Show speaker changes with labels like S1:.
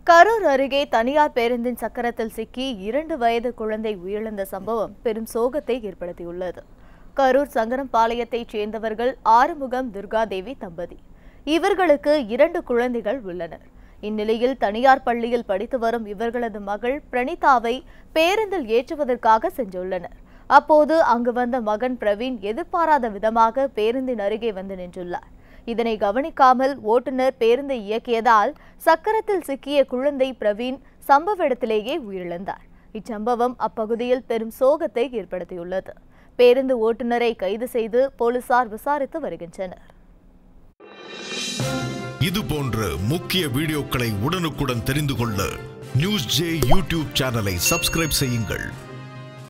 S1: கரூர் அருகே தனியார் பேருந்தின் சக்கரத்தில் சிக்கி இரண்டு வயது குழந்தை உயிரிழந்த சம்பவம் பெரும் சோகத்தை ஏற்படுத்தியுள்ளது கரூர் சங்கரம்பாளையத்தைச் சேர்ந்தவர்கள் ஆறுமுகம் துர்காதேவி தம்பதி இவர்களுக்கு இரண்டு குழந்தைகள் உள்ளனர் இந்நிலையில் தனியார் பள்ளியில் படித்து வரும் இவர்களது மகள் பிரணீதாவை பேருந்தில் ஏற்றுவதற்காக சென்றுள்ளனர் அப்போது அங்கு வந்த மகன் பிரவீன் எதிர்பாராத விதமாக பேருந்தின் அருகே வந்து நின்றுள்ளார் இதனை கவனிக்காமல் ஓட்டுநர் பேருந்தை இயக்கியதால் சக்கரத்தில் சிக்கிய குழந்தை பிரவீன் சம்பவ இடத்திலேயே உயிரிழந்தார் இச்சம்பவம் அப்பகுதியில் பெரும் சோகத்தை ஏற்படுத்தியுள்ளது பேருந்து ஓட்டுநரை கைது செய்து போலீசார் விசாரித்து வருகின்றனர்
S2: இது போன்ற முக்கிய வீடியோக்களை உடனுக்குடன் தெரிந்து கொள்ள நியூஸ் ஜே யூடியூப் சேனலை சப்ஸ்கிரைப் செய்யுங்கள்